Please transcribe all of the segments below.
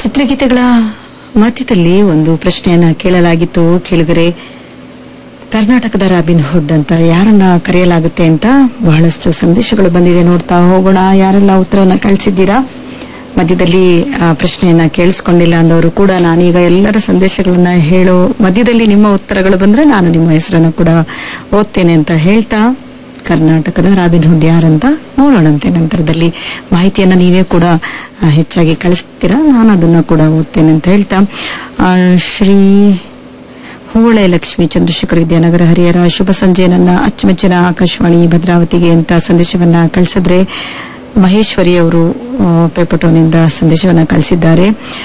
ಚಿತ್ರಗೀತೆಗಳ ಮಧ್ಯದಲ್ಲಿ ಒಂದು ಪ್ರಶ್ನೆಯನ್ನ ಕೇಳಲಾಗಿತ್ತು ಕೇಳಿದರೆ ಕರ್ನಾಟಕದ ರಾಬಿನ್ ಹುಡ್ ಅಂತ ಯಾರನ್ನ ಕರೆಯಲಾಗುತ್ತೆ ಅಂತ ಬಹಳಷ್ಟು ಸಂದೇಶಗಳು ಬಂದಿದೆ ನೋಡ್ತಾ ಹೋಗೋಣ ಯಾರೆಲ್ಲ ಉತ್ತರವನ್ನ ಕಳಿಸಿದ್ದೀರಾ ಮಧ್ಯದಲ್ಲಿ ಆ ಪ್ರಶ್ನೆಯನ್ನ ಕೇಳಿಸ್ಕೊಂಡಿಲ್ಲ ಅಂದವರು ಕೂಡ ನಾನೀಗ ಎಲ್ಲರ ಸಂದೇಶಗಳನ್ನ ಹೇಳೋ ಮಧ್ಯದಲ್ಲಿ ನಿಮ್ಮ ಉತ್ತರಗಳು ಬಂದ್ರೆ ನಾನು ನಿಮ್ಮ ಹೆಸರನ್ನು ಕೂಡ ಓದ್ತೇನೆ ಅಂತ ಹೇಳ್ತಾ ಕರ್ನಾಟಕದ ರಾಬಿನ್ ಹುಡ್ ಯಾರಂತ ನೋಡೋಣಂತೆ ನಂತರದಲ್ಲಿ ಮಾಹಿತಿಯನ್ನ ನೀವೇ ಕೂಡ ಆ, ಹೆಚ್ಚಾಗಿ ಕಳಿಸ್ತೀರಾ ನಾನು ಅದನ್ನ ಕೂಡ ಓದ್ತೇನೆ ಅಂತ ಹೇಳ್ತಾ ಆ, ಶ್ರೀ ಹೂಳೆ ಲಕ್ಷ್ಮಿ ಚಂದ್ರಶೇಖರ್ ವಿದ್ಯಾನಗರ ಹರಿಹರ ಶುಭ ಸಂಜೆ ನನ್ನ ಅಚ್ಚುಮೆಚ್ಚಿನ ಆಕಾಶವಾಣಿ ಭದ್ರಾವತಿಗೆ ಅಂತ ಸಂದೇಶವನ್ನ ಕಳಿಸಿದ್ರೆ ಮಹೇಶ್ವರಿ ಅವರು ಪೇಪಟೋನಿಂದ ಸಂದೇಶವನ್ನ ಕಳಿಸಿದ್ದಾರೆ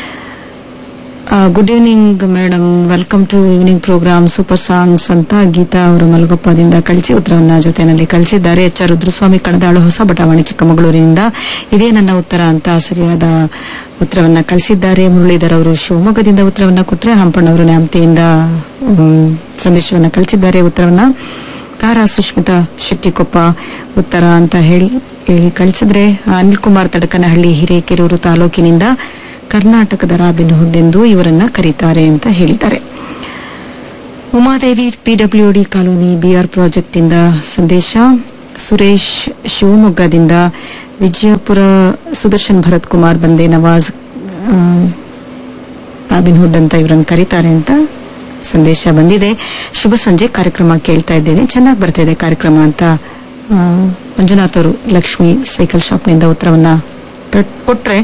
good evening madam welcome to evening program super songs ಅಂತ ಗೀತಾ ಅವರು ಮಲಗೊಪ್ಪದಿಂದ ಕಳಿಸಿ ಉತ್ತರವನ್ನ ಜೊತೆನಲ್ಲಿ ಕಳಿಸಿದ್ದಾರೆ ಎಚ್ ಆರ್ ರುದ್ರಸ್ವಾಮಿ ಕಣದಾಳು ಹೊಸ ಬಟಾವಣೆ ಚಿಕ್ಕಮಗಳೂರಿನಿಂದ ಇದೇ ನನ್ನ ಉತ್ತರ ಅಂತ ಸರಿಯಾದ ಉತ್ತರವನ್ನ ಕಳಿಸಿದ್ದಾರೆ ಮುರಳೀಧರ್ ಅವರು ಶಿವಮೊಗ್ಗದಿಂದ ಉತ್ತರವನ್ನ ಕೊಟ್ಟರೆ ಹಂಪಣ್ಣವರು ನ್ಯಾಮತಿಯಿಂದ ಮ್, ಸಂದೇಶವನ್ನ ಕಳಿಸಿದ್ದಾರೆ ಉತ್ತರವನ್ನ ಕಾರ ಸುಷ್ಮಿತಾ ಶೆಟ್ಟಿಕೊಪ್ಪ ಉತ್ತರ ಅಂತ ಹೇಳಿ ಹೇಳಿ ಕಳಿಸಿದ್ರೆ ಅನಿಲ್ ಕುಮಾರ್ ತಡಕನಹಳ್ಳಿ ಹಿರೇಕೆರೂರು ತಾಲೂಕಿನಿಂದ ಕರ್ನಾಟಕದ ರಾಬಿನ್ ಹುಡ್ ಎಂದು ಇವರನ್ನ ಕರೀತಾರೆ ಅಂತ ಹೇಳಿದ್ದಾರೆ Umadevi PWD colony BR project ಇಂದ ಸಂದೇಶ ಸುರೇಶ್ ಶಿವಮೊಗ್ಗದಿಂದ ವಿಜಯಪುರ ಸುದರ್ಶನ್ ಭರತ್ ಕುಮಾರ್ ಬಂದೆ ನವಾಜ್ ಆ, ರಾಬಿನ್ ಹುಡ್ ಅಂತ ಇವರನ್ನು ಕರೀತಾರೆ ಅಂತ ಸಂದೇಶ ಬಂದಿದೆ ಶುಭ ಸಂಜೆ ಕಾರ್ಯಕ್ರಮ ಕೇಳ್ತಾ ಇದ್ದೇನೆ ಚೆನ್ನಾಗಿ ಬರ್ತಾ ಇದೆ ಕಾರ್ಯಕ್ರಮ ಅಂತ ಆ, ಮಂಜುನಾಥ್ ಅವರು ಲಕ್ಷ್ಮಿ ಸೈಕಲ್ ಶಾಪ್ನಿಂದ ಉತ್ತರವನ್ನ ಕಟ್- ಕೊಟ್ರೆ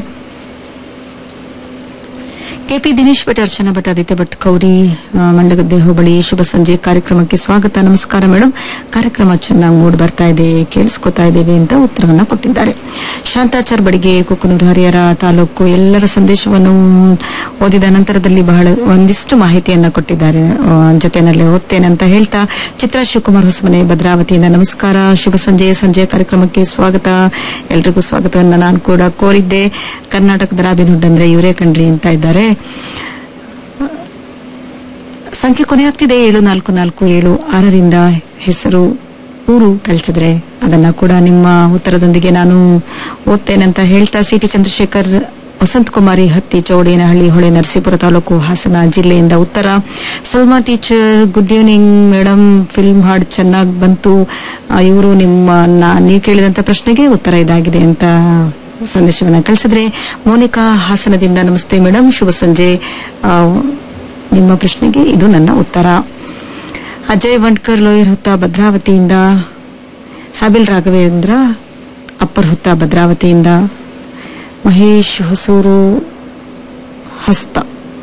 ಕೆಪಿ ದಿನೇಶ್ ಭಟ್ ಅರ್ಚನಾ ಭಟ್ ಆದಿತ್ಯ ಭಟ್ ಕೌರಿ ಆ, ಮಂಡಗದ್ದೆ ಹೋಬಳಿ ಶುಭ ಸಂಜೆ ಕಾರ್ಯಕ್ರಮಕ್ಕೆ ಸ್ವಾಗತ ನಮಸ್ಕಾರ ಮೇಡಮ್ ಕಾರ್ಯಕ್ರಮ ಚೆನ್ನಾಗಿ ಮೂಡ್ ಬರ್ತಾ ಇದೆ ಕೇಳಿಸ್ಕೊತಾ ಇದ್ದೇವೆ ಅಂತ ಉತ್ತರವನ್ನ ಕೊಟ್ಟಿದ್ದಾರೆ ಶಾಂತಾಚಾರ್ ಬಡಿಗೆ ಕುಕ್ಕನೂರು ಹರಿಹರ ತಾಲೂಕು ಎಲ್ಲರ ಸಂದೇಶವನ್ನು ಓದಿದ ನಂತರದಲ್ಲಿ ಬಹಳ ಒಂದಿಷ್ಟು ಮಾಹಿತಿಯನ್ನ ಕೊಟ್ಟಿದ್ದಾರೆ ಆ, ಜೊತೆನಲ್ಲಿ ಓದ್ತೇನೆ ಅಂತ ಹೇಳ್ತಾ ಚಿತ್ರಾ ಶಿವಕುಮಾರ್ ಹೊಸಮನೆ ಭದ್ರಾವತಿಯಿಂದ ನಮಸ್ಕಾರ ಶುಭ ಸಂಜೆ ಸಂಜೆ ಕಾರ್ಯಕ್ರಮಕ್ಕೆ ಸ್ವಾಗತ ಎಲ್ರಿಗೂ ಸ್ವಾಗತವನ್ನ ನಾನು ಕೂಡ ಕೋರಿದ್ದೆ ಕರ್ನಾಟಕದ ರಾಬಿನ್ ಹುಡ್ ಅಂದ್ರೆ ಇವರೇ ಕಣ್ರಿ ಅಂತ ಇದ್ದಾರೆ ಸಂಖ್ಯೆ ಕೊನೆಯಾಗ್ತಿದೆ ಏಳು ನಾಲ್ಕು ನಾಲ್ಕು ಏಳು ಆರರಿಂದ ಹೆಸರು ಊರು ಕಳಿಸಿದ್ರೆ ಅದನ್ನ ಕೂಡ ನಿಮ್ಮ ಉತ್ತರದೊಂದಿಗೆ ನಾನು ಓದ್ತೇನೆ ಅಂತ ಹೇಳ್ತಾ ಸಿಟಿ ಚಂದ್ರಶೇಖರ್ ವಸಂತ್ ಕುಮಾರಿ ಹತ್ತಿ ಚೌಡೇನಹಳ್ಳಿ ಹೊಳೆ ನರಸೀಪುರ ತಾಲೂಕು ಹಾಸನ ಜಿಲ್ಲೆಯಿಂದ ಉತ್ತರ Salma teacher good evening madam film ಹಾಡ್ ಚೆನ್ನಾಗಿ ಬಂತು ಇವರು ನಿಮ್ಮ ನಾ- ನೀವು ಕೇಳಿದಂತ ಪ್ರಶ್ನೆಗೆ ಉತ್ತರ ಇದಾಗಿದೆ ಅಂತ ಸಂದೇಶವನ್ನ ಕಳಿಸಿದ್ರೆ ಮೋನಿಕಾ ಹಾಸನದಿಂದ ನಮಸ್ತೆ ಮೇಡಮ್ ಶುಭ ಸಂಜೆ ಆ, ನಿಮ್ಮ ಪ್ರಶ್ನೆಗೆ ಇದು ನನ್ನ ಉತ್ತರ ಅಜಯ್ ವಂಡ್ಕರ್ ಲೋಯರ್ ಹುತ್ತ ಭದ್ರಾವತಿಯಿಂದ ಹ್ಯಾಬಿಲ್ ರಾಘವೇಂದ್ರ ಅಪ್ಪರ್ ಹುತ್ತ ಭದ್ರಾವತಿಯಿಂದ ಮಹೇಶ್ ಹೊಸೂರು ಹಸ್ತ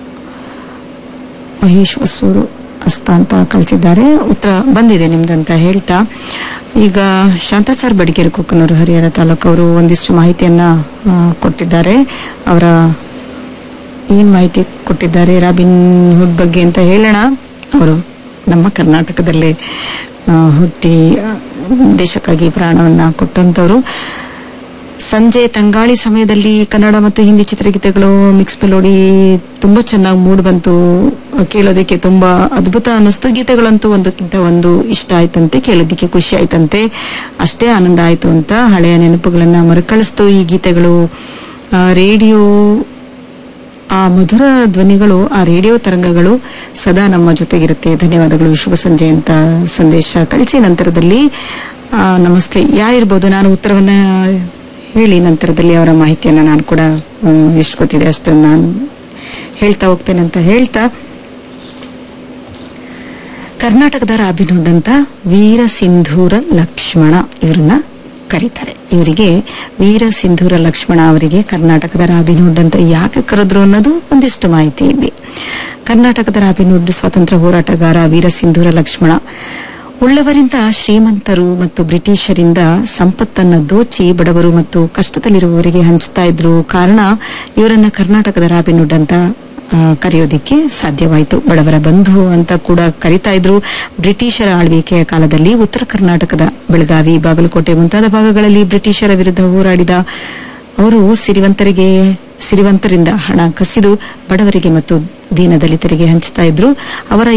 ಮಹೇಶ್ ಹೊಸೂರು ಹಸ್ತ ಅಂತ ಕಳಿಸಿದ್ದಾರೆ ಉತ್ತರ ಬಂದಿದೆ ನಿಮ್ದಂತ ಹೇಳ್ತಾ ಈಗ ಶಾಂತಾಚಾರ್ ಬಡಿಗೇರಿ ಕುಕ್ಕನೂರು ಹರಿಹರ ತಾಲೂಕು ಅವರು ಒಂದಿಷ್ಟು ಮಾಹಿತಿಯನ್ನ ಆ, ಕೊಟ್ಟಿದ್ದಾರೆ ಅವರ ಏನ್ ಮಾಹಿತಿ ಕೊಟ್ಟಿದ್ದಾರೆ ರಾಬಿನ್ ಹುಡ್ ಬಗ್ಗೆ ಅಂತ ಹೇಳೋಣ ಅವರು ನಮ್ಮ ಕರ್ನಾಟಕದಲ್ಲೇ ಆ, ಹುಟ್ಟಿ ಆ, ದೇಶಕ್ಕಾಗಿ ಪ್ರಾಣವನ್ನ ಕೊಟ್ಟಂತವರು ಸಂಜೆ ತಂಗಾಳಿ ಸಮಯದಲ್ಲಿ ಕನ್ನಡ ಮತ್ತು ಹಿಂದಿ ಚಿತ್ರಗೀತೆಗಳು ಮಿಕ್ಸ್ ಮೆಲೋಡಿ ತುಂಬಾ ಚೆನ್ನಾಗಿ ಮೂಡ್ ಬಂತು ಕೇಳೋದಕ್ಕೆ ತುಂಬಾ ಅದ್ಭುತ ಅನ್ನಿಸ್ತು ಗೀತೆಗಳಂತೂ ಒಂದಕ್ಕಿಂತ ಒಂದು ಇಷ್ಟ ಆಯ್ತಂತೆ ಕೇಳೋದಕ್ಕೆ ಖುಷಿ ಆಯ್ತಂತೆ ಅಷ್ಟೇ ಆನಂದ ಆಯ್ತು ಅಂತ ಹಳೆಯ ನೆನಪುಗಳನ್ನ ಮರುಕಳಿಸ್ತು ಈ ಗೀತೆಗಳು ಆ, ರೇಡಿಯೋ ಆ ಮಧುರ ಧ್ವನಿಗಳು ಆ ರೇಡಿಯೋ ತರಂಗಗಳು ಸದಾ ನಮ್ಮ ಜೊತೆಗಿರುತ್ತೆ ಧನ್ಯವಾದಗಳು ಶುಭ ಸಂಜೆ ಅಂತ ಸಂದೇಶ ಕಳಿಸಿ ನಂತರದಲ್ಲಿ ಆ, ನಮಸ್ತೆ ಯಾರಿರ್ಬೋದು ನಾನು ಉತ್ತರವನ್ನ ಹೇಳಿ ನಂತರದಲ್ಲಿ ಅವರ ಮಾಹಿತಿಯನ್ನ ನಾನು ಕೂಡ ಆ, ಎಷ್ಟು ಗೊತ್ತಿದೆ ಅಷ್ಟನ್ನು ನಾನು ಹೇಳ್ತಾ ಹೋಗ್ತೇನೆ ಅಂತ ಹೇಳ್ತಾ ಕರ್ನಾಟಕದ ರಾಬಿನ್ ಹುಡ್ ಅಂತ ವೀರ ಸಿಂಧೂರ ಲಕ್ಷ್ಮಣ ಇವರನ್ನ ಕರೀತಾರೆ ಇವರಿಗೆ ವೀರ ಸಿಂಧೂರ ಲಕ್ಷ್ಮಣ ಅವರಿಗೆ ಕರ್ನಾಟಕದ ರಾಬಿನ್ ಹುಡ್ ಅಂತ ಯಾಕೆ ಕರೆದ್ರು ಅನ್ನೋದು ಒಂದಿಷ್ಟು ಮಾಹಿತಿ ಇಲ್ಲಿ ಕರ್ನಾಟಕದ ರಾಬಿನ್ ಹುಡ್ ಸ್ವಾತಂತ್ರ್ಯ ಹೋರಾಟಗಾರ ವೀರ ಸಿಂಧೂರ ಲಕ್ಷ್ಮಣ ಉಳ್ಳವರಿಂದ ಶ್ರೀಮಂತರು ಮತ್ತು ಬ್ರಿಟಿಷರಿಂದ ಸಂಪತ್ತನ್ನ ದೋಚಿ ಬಡವರು ಮತ್ತು ಕಷ್ಟದಲ್ಲಿರುವವರಿಗೆ ಹಂಚ್ತಾ ಇದ್ರು ಕಾರಣ ಇವರನ್ನ ಕರ್ನಾಟಕದ ರಾಬಿನ್ ಹುಡ್ ಅಂತ ಆ, ಕರೆಯೋದಿಕ್ಕೆ ಸಾಧ್ಯವಾಯಿತು ಬಡವರ ಬಂಧು ಅಂತ ಕೂಡ ಕರಿತಾ ಇದ್ರು ಬ್ರಿಟಿಷರ ಆಳ್ವಿಕೆಯ ಕಾಲದಲ್ಲಿ ಉತ್ತರ ಕರ್ನಾಟಕದ ಬೆಳಗಾವಿ ಬಾಗಲಕೋಟೆ ಮುಂತಾದ ಭಾಗಗಳಲ್ಲಿ ಬ್ರಿಟಿಷರ ವಿರುದ್ಧ ಹೋರಾಡಿದ ಅವರು ಸಿರಿವಂತರಿಗೆ ಸಿರಿವಂತರಿಂದ ಹಣ ಕಸಿದು ಬಡವರಿಗೆ ಮತ್ತು ದೀನದಲಿತರಿಗೆ ಹಂಚ್ತಾ ಇದ್ರು ಅವರ ಈ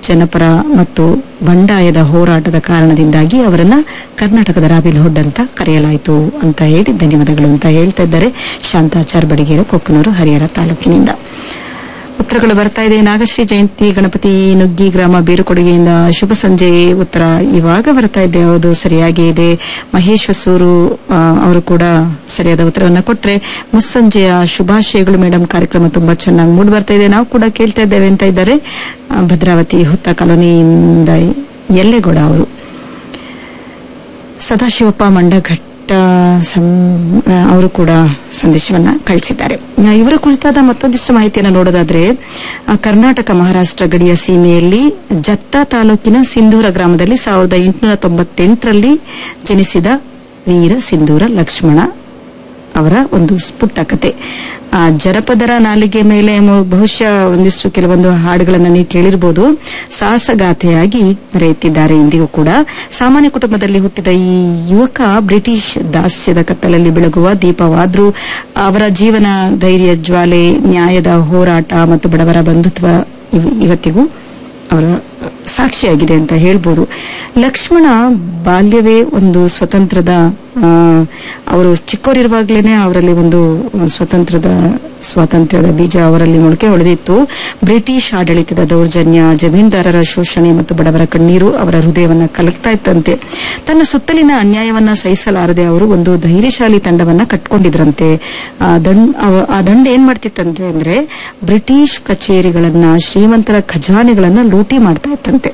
ಜನಪರ ಮತ್ತು ಬಂಡಾಯದ ಹೋರಾಟದ ಕಾರಣದಿಂದಾಗಿ ಅವರನ್ನ ಕರ್ನಾಟಕದ ರಾಬಿನ್ ಹುಡ್ ಅಂತ ಕರೆಯಲಾಯಿತು ಅಂತ ಹೇಳಿ ಧನ್ಯವಾದಗಳು ಅಂತ ಹೇಳ್ತಾ ಇದ್ದಾರೆ ಶಾಂತಾಚಾರ್ ಬಡಿಗೇರು ಕೊಕ್ಕನೂರು ಹರಿಹರ ತಾಲೂಕಿನಿಂದ ಉತ್ತರಗಳು ಬರ್ತಾ ಇದೆ ನಾಗಶ್ರೀ ಜಯಂತಿ ಗಣಪತಿ ನುಗ್ಗಿ ಗ್ರಾಮ ಬೇರುಕೊಡುಗೆಯಿಂದ ಶುಭ ಸಂಜೆ ಉತ್ತರ ಇವಾಗ ಬರ್ತಾ ಇದೆ ಹೌದು ಸರಿಯಾಗಿ ಇದೆ ಮಹೇಶ್ ಹೊಸೂರು ಆ, ಅವರು ಕೂಡ ಸರಿಯಾದ ಉತ್ತರವನ್ನ ಕೊಟ್ರೆ ಮುಸ್ಸಂಜೆಯ ಶುಭಾಶಯಗಳು ಮೇಡಮ್ ಕಾರ್ಯಕ್ರಮ ತುಂಬಾ ಚೆನ್ನಾಗಿ ಮೂಡ್ ಬರ್ತಾ ಇದೆ ನಾವು ಕೂಡ ಕೇಳ್ತಾ ಇದ್ದೇವೆ ಅಂತ ಇದ್ದಾರೆ ಆ, ಭದ್ರಾವತಿ ಹುತ್ತ ಕಾಲೋನಿಯಿಂದ ಯಲ್ಲೇಗೌಡ ಅವರು ಸದಾಶಿವಪ್ಪ ಮಂಡಘಟ್ಟ ಸಂ- ಅವರು ಕೂಡ ಸಂದೇಶವನ್ನ ಕಳಿಸಿದ್ದಾರೆ ಆ, ಇವರ ಕುರಿತಾದ ಮತ್ತೊಂದಿಷ್ಟು ಮಾಹಿತಿಯನ್ನು ನೋಡೋದಾದ್ರೆ ಆ, ಕರ್ನಾಟಕ ಮಹಾರಾಷ್ಟ್ರ ಗಡಿಯ ಸೀಮೆಯಲ್ಲಿ ಜತ್ತ ತಾಲೂಕಿನ ಸಿಂಧೂರ ಗ್ರಾಮದಲ್ಲಿ ಸಾವಿರದ ಎಂಟುನೂರ ತೊಂಬತ್ತೆಂಟರಲ್ಲಿ ಜನಿಸಿದ ವೀರ ಸಿಂಧೂರ ಲಕ್ಷ್ಮಣ ಅವರ ಒಂದು ಪುಟ್ಟ ಕತೆ ಆ ಜನಪದರ ನಾಲಿಗೆ ಮೇಲೆ ಮು- ಬಹುಶಃ ಒಂದಿಷ್ಟು ಕೆಲವೊಂದು ಹಾಡುಗಳನ್ನ ನೀವು ಕೇಳಿರ್ಬೋದು ಸಾಹಸಗಾಥೆಯಾಗಿ ಮೆರೆಯುತ್ತಿದ್ದಾರೆ ಇಂದಿಗೂ ಕೂಡ ಸಾಮಾನ್ಯ ಕುಟುಂಬದಲ್ಲಿ ಹುಟ್ಟಿದ ಈ ಯುವಕ ಬ್ರಿಟಿಷ್ ದಾಸ್ಯದ ಕತ್ತಲಲ್ಲಿ ಬೆಳಗುವ ದೀಪವಾದ್ರೂ ಅವರ ಜೀವನ ಧೈರ್ಯ ಜ್ವಾಲೆ ನ್ಯಾಯದ ಹೋರಾಟ ಮತ್ತು ಬಡವರ ಬಂಧುತ್ವ ಇವ್- ಇವತ್ತಿಗೂ ಅವರ ಸಾಕ್ಷಿಯಾಗಿದೆ ಅಂತ ಹೇಳ್ಬೋದು ಲಕ್ಷ್ಮಣ ಬಾಲ್ಯವೇ ಒಂದು ಸ್ವತಂತ್ರದ ಆ, ಅವರು ಚಿಕ್ಕವರಿರುವಾಗಲೇ ಅವರಲ್ಲಿ ಒಂದು ಸ್ವತಂತ್ರದ ಸ್ವಾತಂತ್ರ್ಯದ ಬೀಜ ಅವರಲ್ಲಿ ಮೊಳಕೆ ಹೊಡೆದಿತ್ತು ಬ್ರಿಟಿಷ್ ಆಡಳಿತದ ದೌರ್ಜನ್ಯ ಜಮೀನ್ದಾರರ ಶೋಷಣೆ ಮತ್ತು ಬಡವರ ಕಣ್ಣೀರು ಅವರ ಹೃದಯವನ್ನ ಕಲಕ್ತಾ ಇತ್ತಂತೆ ತನ್ನ ಸುತ್ತಲಿನ ಅನ್ಯಾಯವನ್ನ ಸಹಿಸಲಾರದೆ ಅವರು ಒಂದು ಧೈರ್ಯಶಾಲಿ ತಂಡವನ್ನ ಕಟ್ಕೊಂಡಿದ್ರಂತೆ ಆ ದಂಡ್ ಅವ- ಆ ದಂಡ ಏನ್ ಮಾಡ್ತಿತ್ತಂತೆ ಅಂದ್ರೆ ಬ್ರಿಟಿಷ್ ಕಚೇರಿಗಳನ್ನ ಶ್ರೀಮಂತರ ಖಜಾನೆಗಳನ್ನ ಲೂಟಿ ಮಾಡ್ತಾ ಇತ್ತಂತೆ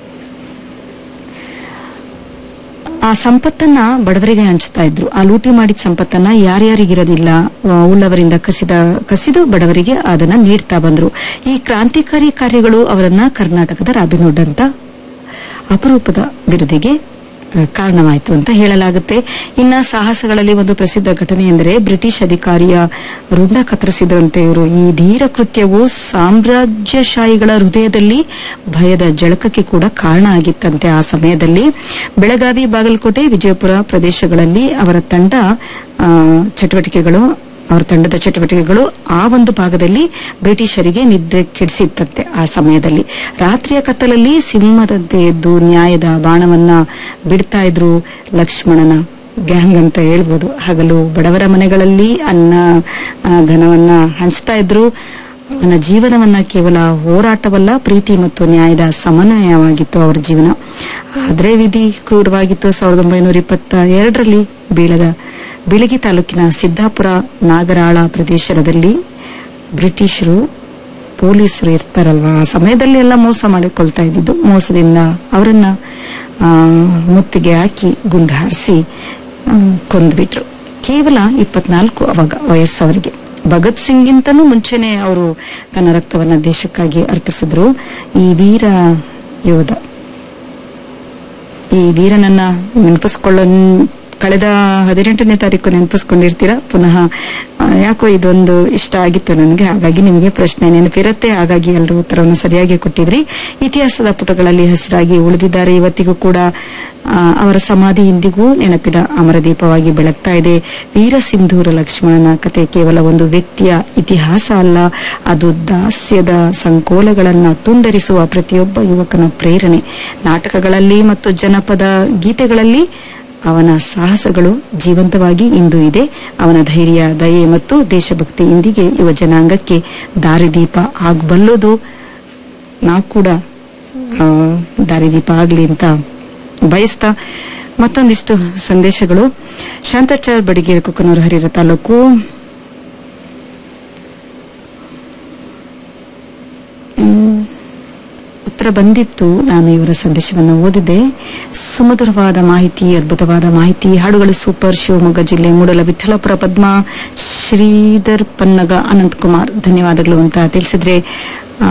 ಆ ಸಂಪತ್ತನ್ನ ಬಡವರಿಗೆ ಹಂಚ್ತಾ ಇದ್ರು ಆ ಲೂಟಿ ಮಾಡಿದ ಸಂಪತ್ತನ್ನ ಯಾರ್ಯಾರಿಗಿರೋದಿಲ್ಲ ಆ, ಉಳ್ಳವರಿಂದ ಕಸಿದ ಕಸಿದು ಬಡವರಿಗೆ ಅದನ್ನ ನೀಡ್ತಾ ಬಂದ್ರು ಈ ಕ್ರಾಂತಿಕಾರಿ ಕಾರ್ಯಗಳು ಅವರನ್ನ ಕರ್ನಾಟಕದ ರಾಬಿನ್ಹುಡ್ ಅಂತ ಅಪರೂಪದ ಬಿರುದಿಗೆ ಆ, ಕಾರಣವಾಯಿತು ಅಂತ ಹೇಳಲಾಗುತ್ತೆ ಇನ್ನ ಸಾಹಸಗಳಲ್ಲಿ ಒಂದು ಪ್ರಸಿದ್ಧ ಘಟನೆ ಎಂದರೆ ಬ್ರಿಟಿಷ್ ಅಧಿಕಾರಿಯ ರುಂಡ ಕತ್ತರಿಸಿದ್ರಂತೆ ಇವರು ಈ ಧೀರ ಕೃತ್ಯವು ಸಾಮ್ರಾಜ್ಯಶಾಹಿಗಳ ಹೃದಯದಲ್ಲಿ ಭಯದ ಜಳಕಕ್ಕೆ ಕೂಡ ಕಾರಣ ಆಗಿತ್ತಂತೆ ಆ ಸಮಯದಲ್ಲಿ ಬೆಳಗಾವಿ ಬಾಗಲಕೋಟೆ ವಿಜಯಪುರ ಪ್ರದೇಶಗಳಲ್ಲಿ ಅವರ ತಂಡ ಆ, ಚಟುವಟಿಕೆಗಳು ಅವರ ತಂಡದ ಚಟುವಟಿಕೆಗಳು ಆ ಒಂದು ಭಾಗದಲ್ಲಿ ಬ್ರಿಟಿಷರಿಗೆ ನಿದ್ರೆ ಕೆಡಿಸಿತ್ತಂತೆ ಆ ಸಮಯದಲ್ಲಿ ರಾತ್ರಿಯ ಕತ್ತಲಲ್ಲಿ ಸಿಂಹದಂತೆ ಎದ್ದು ನ್ಯಾಯದ ಬಾಣವನ್ನ ಬಿಡ್ತಾ ಇದ್ರು ಲಕ್ಷ್ಮಣನ ಗ್ಯಾಂಗ್ ಅಂತ ಹೇಳ್ಬೋದು ಹಗಲು ಬಡವರ ಮನೆಗಳಲ್ಲಿ ಅನ್ನ ಆ, ಧನವನ್ನ ಹಂಚ್ತಾ ಇದ್ರು ಅವನ ಜೀವನವನ್ನ ಕೇವಲ ಹೋರಾಟವಲ್ಲ ಪ್ರೀತಿ ಮತ್ತು ನ್ಯಾಯದ ಸಮನ್ವಯವಾಗಿತ್ತು ಅವರ ಜೀವನ ಆದ್ರೆ ವಿಧಿ ಕ್ರೂರವಾಗಿತ್ತು ಸಾವಿರದ ಒಂಬೈನೂರ ಇಪ್ಪತ್ತ ಎರಡರಲ್ಲಿ ಬೀಳದ ಬಿಳಗಿ ತಾಲೂಕಿನ ಸಿದ್ದಾಪುರ ನಾಗರಾಳ ಪ್ರದೇಶದಲ್ಲಿ ಬ್ರಿಟಿಷರು ಪೊಲೀಸರು ಇರ್ತಾರಲ್ವಾ ಆ ಸಮಯದಲ್ಲಿ ಎಲ್ಲ ಮೋಸ ಮಾಡಿಕೊಳ್ತಾ ಇದ್ದಿದ್ದು ಮೋಸದಿಂದ ಅವರನ್ನ ಆ, ಮುತ್ತಿಗೆ ಹಾಕಿ ಗುಂಡು ಹಾರಿಸಿ ಕೊಂದ್ಬಿಟ್ರು ಕೇವಲ ಇಪ್ಪತ್ನಾಲ್ಕು ಅವಾಗ ವಯಸ್ಸು ಅವರಿಗೆ ಭಗತ್ ಸಿಂಗ್ಗಿಂತನೂ ಮುಂಚೆನೆ ಅವರು ತನ್ನ ರಕ್ತವನ್ನ ದೇಶಕ್ಕಾಗಿ ಅರ್ಪಿಸಿದ್ರು ಈ ವೀರ ಯೋಧ ಈ ವೀರನನ್ನ ನೆನಪಿಸ್ಕೊಳ್ಳ ಕಳೆದ ಹದಿನೆಂಟನೇ ತಾರೀಕು ನೆನಪಿಸ್ಕೊಂಡಿರ್ತೀರಾ ಪುನಃ ಆ, ಯಾಕೋ ಇದೊಂದು ಇಷ್ಟ ಆಗಿತ್ತು ನನಗೆ ಹಾಗಾಗಿ ನಿಮಗೆ ಪ್ರಶ್ನೆ ನೆನಪಿರುತ್ತೆ ಹಾಗಾಗಿ ಎಲ್ಲರೂ ಉತ್ತರವನ್ನು ಸರಿಯಾಗಿ ಕೊಟ್ಟಿದ್ರಿ ಇತಿಹಾಸದ ಪುಟಗಳಲ್ಲಿ ಹೆಸರಾಗಿ ಉಳಿದಿದ್ದಾರೆ ಇವತ್ತಿಗೂ ಕೂಡ ಆ, ಅವರ ಸಮಾಧಿ ಇಂದಿಗೂ ನೆನಪಿನ ಅಮರದೀಪವಾಗಿ ಬೆಳಗ್ತಾ ಇದೆ ವೀರ ಸಿಂಧೂರ ಲಕ್ಷ್ಮಣನ ಕತೆ ಕೇವಲ ಒಂದು ವ್ಯಕ್ತಿಯ ಇತಿಹಾಸ ಅಲ್ಲ ಅದು ದಾಸ್ಯದ ಸಂಕೋಲಗಳನ್ನ ತುಂಡರಿಸುವ ಪ್ರತಿಯೊಬ್ಬ ಯುವಕನ ಪ್ರೇರಣೆ ನಾಟಕಗಳಲ್ಲಿ ಮತ್ತು ಜನಪದ ಗೀತೆಗಳಲ್ಲಿ ಅವನ ಸಾಹಸಗಳು ಜೀವಂತವಾಗಿ ಇಂದು ಇದೆ ಅವನ ಧೈರ್ಯ ದಯೆ ಮತ್ತು ದೇಶಭಕ್ತಿ ಇಂದಿಗೆ ಯುವ ಜನಾಂಗಕ್ಕೆ ದಾರಿದೀಪ ಆಗಬಲ್ಲದು ನಾವು ಕೂಡ ಆ, ದಾರಿದೀಪ ಆಗಲಿ ಅಂತ ಬಯಸ್ತಾ ಮತ್ತೊಂದಿಷ್ಟು ಸಂದೇಶಗಳು ಶಾಂತಾಚಾರ್ ಬಡಿಗೇರಿ ಕುಕ್ಕನೂರು ಹರಿಹರ ತಾಲೂಕು ಹ್ಮ್, ಉತ್ತರ ಬಂದಿತ್ತು ನಾನು ಇವರ ಸಂದೇಶವನ್ನು ಓದಿದೆ ಸುಮಧುರವಾದ ಮಾಹಿತಿ ಅದ್ಭುತವಾದ ಮಾಹಿತಿ ಹಾಡುಗಳು ಸೂಪರ್ ಶಿವಮೊಗ್ಗ ಜಿಲ್ಲೆ ಮೂಡಲ ವಿಠಲಪುರ ಪದ್ಮ ಶ್ರೀಧರ್ ಪನ್ನಗ ಅನಂತ್ ಕುಮಾರ್ ಧನ್ಯವಾದಗಳು ಅಂತ ತಿಳಿಸಿದ್ರೆ ಆ,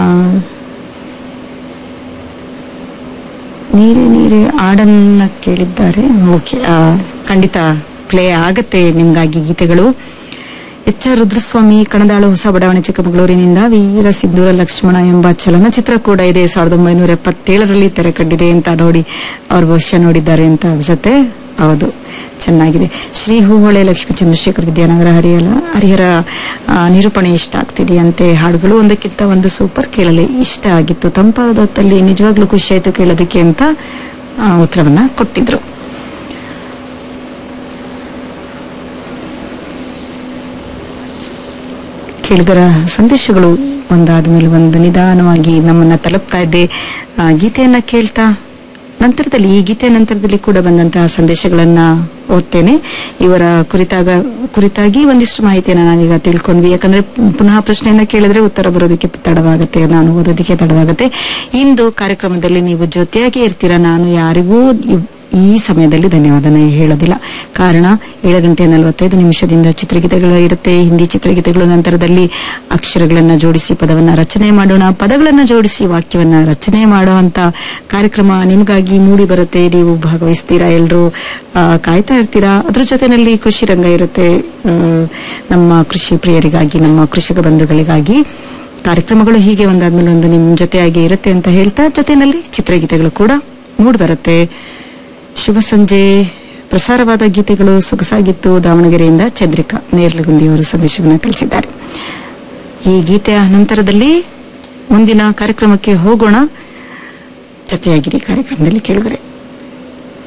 ನೀರೇ ನೀರೇ ಹಾಡನ್ನ ಕೇಳಿದ್ದಾರೆ ಓಕೆ ಆ, ಖಂಡಿತ ಪ್ಲೇ ಆಗತ್ತೆ ನಿಮ್ಗಾಗಿ ಗೀತೆಗಳು ಎಚ್ ಆರ್ ರುದ್ರಸ್ವಾಮಿ ಕಣದಾಳು ಹೊಸ ಬಡಾವಣೆ ಚಿಕ್ಕಮಗಳೂರಿನಿಂದ ವೀರ ಸಿಂಧೂರ ಲಕ್ಷ್ಮಣ ಎಂಬ ಚಲನಚಿತ್ರ ಕೂಡ ಇದೆ ಸಾವಿರದ ಒಂಬೈನೂರ ಎಪ್ಪತ್ತೇಳರಲ್ಲಿ ತೆರೆ ಕಂಡಿದೆ ಅಂತ ನೋಡಿ ಅವ್ರ ಭವಿಷ್ಯ ನೋಡಿದ್ದಾರೆ ಅಂತ ಅನ್ಸುತ್ತೆ ಹೌದು ಚೆನ್ನಾಗಿದೆ ಶ್ರೀ ಹೂಹೊಳೆ ಲಕ್ಷ್ಮೀ ಚಂದ್ರಶೇಖರ್ ವಿದ್ಯಾನಗರ ಹರಿಹರ ಹರಿಹರ ಆ, ನಿರೂಪಣೆ ಇಷ್ಟ ಆಗ್ತಿದೆ ಅಂತೆ ಹಾಡುಗಳು ಒಂದಕ್ಕಿಂತ ಒಂದು ಸೂಪರ್ ಕೇಳಲಿ ಇಷ್ಟ ಆಗಿತ್ತು ತಂಪಾದತ್ತಲ್ಲಿ ನಿಜವಾಗ್ಲೂ ಖುಷಿ ಆಯ್ತು ಕೇಳೋದಕ್ಕೆ ಅಂತ ಆ, ಉತ್ತರವನ್ನ ಕೊಟ್ಟಿದ್ರು ಕೇಳಿಗರ ಸಂದೇಶಗಳು ಒಂದಾದ ಮೇಲೆ ಒಂದು ನಿಧಾನವಾಗಿ ನಮ್ಮನ್ನ ತಲುಪ್ತಾ ಇದ್ದೆ ಆ, ಗೀತೆಯನ್ನ ಕೇಳ್ತಾ ನಂತರದಲ್ಲಿ ಈ ಗೀತೆಯ ನಂತರದಲ್ಲಿ ಕೂಡ ಬಂದಂತಹ ಸಂದೇಶಗಳನ್ನ ಓದ್ತೇನೆ ಇವರ ಕುರಿತಾಗ ಕುರಿತಾಗಿ ಒಂದಿಷ್ಟು ಮಾಹಿತಿಯನ್ನ ನಾವೀಗ ತಿಳ್ಕೊಂಡ್ವಿ ಯಾಕಂದ್ರೆ ಪುನಃ ಪ್ರಶ್ನೆಯನ್ನ ಕೇಳಿದ್ರೆ ಉತ್ತರ ಬರೋದಕ್ಕೆ ತಡವಾಗುತ್ತೆ ನಾನು ಓದೋದಕ್ಕೆ ತಡವಾಗುತ್ತೆ ಇಂದು ಕಾರ್ಯಕ್ರಮದಲ್ಲಿ ನೀವು ಜೊತೆಯಾಗಿ ಇರ್ತೀರಾ ನಾನು ಯಾರಿಗೂ ಇವ್- ಈ ಸಮಯದಲ್ಲಿ ಧನ್ಯವಾದನ ಹೇಳೋದಿಲ್ಲ ಕಾರಣ ಏಳು ಗಂಟೆ ನಲವತ್ತೈದು ನಿಮಿಷದಿಂದ ಚಿತ್ರಗೀತೆಗಳು ಇರುತ್ತೆ ಹಿಂದಿ ಚಿತ್ರಗೀತೆಗಳು ನಂತರದಲ್ಲಿ ಅಕ್ಷರಗಳನ್ನ ಜೋಡಿಸಿ ಪದವನ್ನ ರಚನೆ ಮಾಡೋಣ ಪದಗಳನ್ನ ಜೋಡಿಸಿ ವಾಕ್ಯವನ್ನ ರಚನೆ ಮಾಡೋ ಅಂತ ಕಾರ್ಯಕ್ರಮ ನಿಮಗಾಗಿ ಮೂಡಿ ಬರುತ್ತೆ ನೀವು ಭಾಗವಹಿಸ್ತೀರಾ ಎಲ್ಲರೂ ಕಾಯ್ತಾ ಇರ್ತೀರಾ ಅದ್ರ ಜೊತೆನಲ್ಲಿ ಕೃಷಿ ರಂಗ ಇರುತ್ತೆ ಆ, ನಮ್ಮ ಕೃಷಿ ಪ್ರಿಯರಿಗಾಗಿ ನಮ್ಮ ಕೃಷಿಕ ಬಂಧುಗಳಿಗಾಗಿ ಕಾರ್ಯಕ್ರಮಗಳು ಹೀಗೆ ಒಂದಾದ್ಮೇಲೆ ಒಂದು ನಿಮ್ಮ ಜೊತೆಯಾಗಿ ಇರುತ್ತೆ ಅಂತ ಹೇಳ್ತಾ ಜೊತೆನಲ್ಲಿ ಚಿತ್ರಗೀತೆಗಳು ಕೂಡ ಮೂಡಿ ಬರುತ್ತೆ ಶುಭ ಸಂಜೆ ಪ್ರಸಾರವಾದ ಗೀತೆಗಳು ಸೊಗಸಾಗಿತ್ತು ದಾವಣಗೆರೆಯಿಂದ ಚಂದ್ರಿಕಾ ನೇರ್ಲಗುಂದಿ ಅವರು ಸಂದೇಶವನ್ನು ಕಳಿಸಿದ್ದಾರೆ ಈ ಗೀತೆಯ ನಂತರದಲ್ಲಿ ಮುಂದಿನ ಕಾರ್ಯಕ್ರಮಕ್ಕೆ ಹೋಗೋಣ ಜೊತೆಯಾಗಿರಿ ಕಾರ್ಯಕ್ರಮದಲ್ಲಿ ಕೇಳಿದರೆ